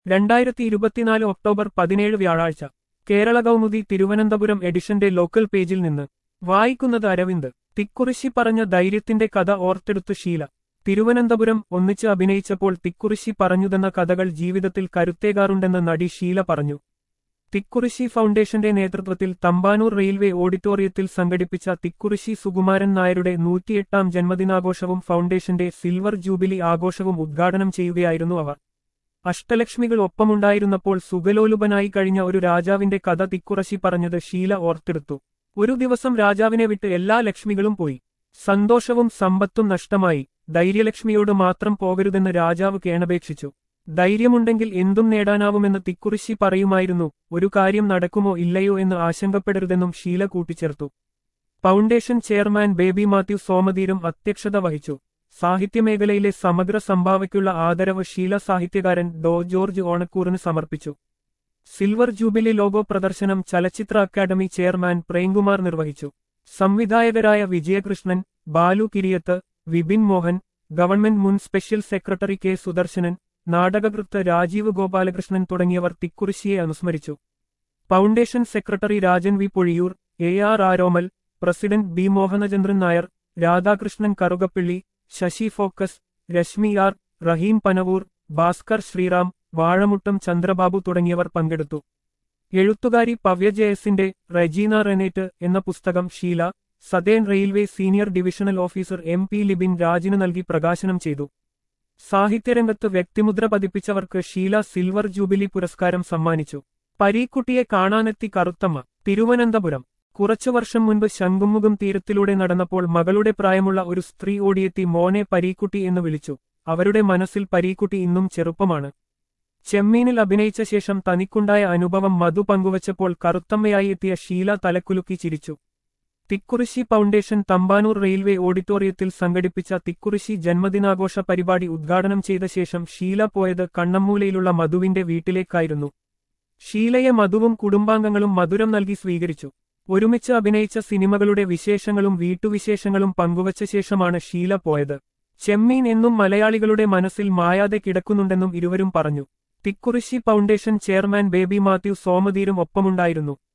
രണ്ടായിരത്തി ഇരുപത്തിനാല് ഒക്ടോബർ പതിനേഴ് വ്യാഴാഴ്ച കേരള കൗമുദി തിരുവനന്തപുരം എഡിഷന്റെ ലോക്കൽ പേജിൽ നിന്ന് വായിക്കുന്നത് അരവിന്ദ് തിക്കുറിശി പറഞ്ഞ ധൈര്യത്തിന്റെ കഥ ഓർത്തെടുത്തു ശീല തിരുവനന്തപുരം ഒന്നിച്ച് അഭിനയിച്ചപ്പോൾ തിക്കുറിശി പറഞ്ഞുതെന്ന കഥകൾ ജീവിതത്തിൽ കരുത്തേകാറുണ്ടെന്ന് നടി ഷീല പറഞ്ഞു തിക്കുറിശി ഫൗണ്ടേഷന്റെ നേതൃത്വത്തിൽ തമ്പാനൂർ റെയിൽവേ ഓഡിറ്റോറിയത്തിൽ സംഘടിപ്പിച്ച തിക്കുറിശി സുകുമാരൻ നായരുടെ നൂറ്റിയെട്ടാം ജന്മദിനാഘോഷവും ഫൗണ്ടേഷന്റെ സിൽവർ ജൂബിലി ആഘോഷവും ഉദ്ഘാടനം ചെയ്യുകയായിരുന്നു അവർ അഷ്ടലക്ഷ്മികൾ ഒപ്പമുണ്ടായിരുന്നപ്പോൾ സുഖലോലുപനായി കഴിഞ്ഞ ഒരു രാജാവിന്റെ കഥ തിക്കുറശി പറഞ്ഞത് ഷീല ഓർത്തെടുത്തു ഒരു ദിവസം രാജാവിനെ വിട്ട് എല്ലാ ലക്ഷ്മികളും പോയി സന്തോഷവും സമ്പത്തും നഷ്ടമായി ധൈര്യലക്ഷ്മിയോട് മാത്രം പോകരുതെന്ന് രാജാവ് കേണപേക്ഷിച്ചു ധൈര്യമുണ്ടെങ്കിൽ എന്തും നേടാനാവുമെന്ന് തിക്കുറിശി പറയുമായിരുന്നു ഒരു കാര്യം നടക്കുമോ ഇല്ലയോ എന്ന് ആശങ്കപ്പെടരുതെന്നും ഷീല കൂട്ടിച്ചേർത്തു ഫൗണ്ടേഷൻ ചെയർമാൻ ബേബി മാത്യു സോമതീരും അധ്യക്ഷത വഹിച്ചു സാഹിത്യമേഖലയിലെ സമഗ്ര സംഭാവയ്ക്കുള്ള ആദരവ് ഷീല സാഹിത്യകാരൻ ഡോ ജോർജ് ഓണക്കൂറിന് സമർപ്പിച്ചു സിൽവർ ജൂബിലി ലോഗോ പ്രദർശനം ചലച്ചിത്ര അക്കാദമി ചെയർമാൻ പ്രേംകുമാർ നിർവഹിച്ചു സംവിധായകരായ വിജയകൃഷ്ണൻ ബാലു കിരിയത്ത് വിപിൻ മോഹൻ ഗവൺമെന്റ് മുൻ സ്പെഷ്യൽ സെക്രട്ടറി കെ സുദർശനൻ നാടകകൃത്ത് രാജീവ് ഗോപാലകൃഷ്ണൻ തുടങ്ങിയവർ തിക്കുറിശിയെ അനുസ്മരിച്ചു foundation secretary Rajan V Pozhiyoor A R Aromal president B Mohanachandran Nair Radhakrishnan Karukappilly Sasi focus Reshmi R Rahim Panavoor Bhaskar Sreeram Vazhamuttam Chandrababu തുടങ്ങിയവർ പങ്കെടുത്തു എഴുത്തുകാരി പവ്യജയസിന്റെ റെജീന റെനേറ്റ് എന്ന പുസ്തകം Sheela southern railway senior divisional officer M P Libin രാജിന് നൽകി പ്രകാശനം ചെയ്തു സാഹിത്യരംഗത്ത് വ്യക്തിമുദ്ര പതിപ്പിച്ചവർക്ക് ഷീല സിൽവർ ജൂബിലി പുരസ്കാരം സമ്മാനിച്ചു പരീക്കുട്ടിയെ കാണാനെത്തി കറുത്തമ്മ തിരുവനന്തപുരം കുറച്ചു വർഷം മുൻപ് ശംഖുമുഖം തീരത്തിലൂടെ നടന്നപ്പോൾ മകളുടെ പ്രായമുള്ള ഒരു സ്ത്രീ ഓടിയെത്തി മോനെ പരീക്കുട്ടി എന്ന് വിളിച്ചു അവരുടെ മനസ്സിൽ പരീക്കുട്ടി ഇന്നും ചെറുപ്പമാണ് ചെമ്മീനിൽ അഭിനയിച്ച ശേഷം തനിക്കുണ്ടായ അനുഭവം മധു പങ്കുവച്ചപ്പോൾ കറുത്തമ്മയായി എത്തിയ ഷീല തലക്കുലുക്കി ചിരിച്ചു തിക്കുറിശി ഫൗണ്ടേഷൻ തമ്പാനൂർ റെയിൽവേ ഓഡിറ്റോറിയത്തിൽ സംഘടിപ്പിച്ച തിക്കുറിശി ജന്മദിനാഘോഷ പരിപാടി ഉദ്ഘാടനം ചെയ്ത ശേഷം ഷീല പോയത് കണ്ണമ്മൂലയിലുള്ള മധുവിന്റെ വീട്ടിലേക്കായിരുന്നു ഷീലയെ മധുവും കുടുംബാംഗങ്ങളും മധുരം നൽകി സ്വീകരിച്ചു ഒരുമിച്ച് അഭിനയിച്ച സിനിമകളുടെ വിശേഷങ്ങളും വീട്ടുവിശേഷങ്ങളും പങ്കുവച്ച ശേഷമാണ് ഷീല പോയത് ചെമ്മീൻ എന്നും മലയാളികളുടെ മനസ്സിൽ മായാതെ കിടക്കുന്നുണ്ടെന്നും ഇരുവരും പറഞ്ഞു തിക്കുറിശി ഫൗണ്ടേഷൻ ചെയർമാൻ ബേബി മാത്യു സോമതീരും ഒപ്പമുണ്ടായിരുന്നു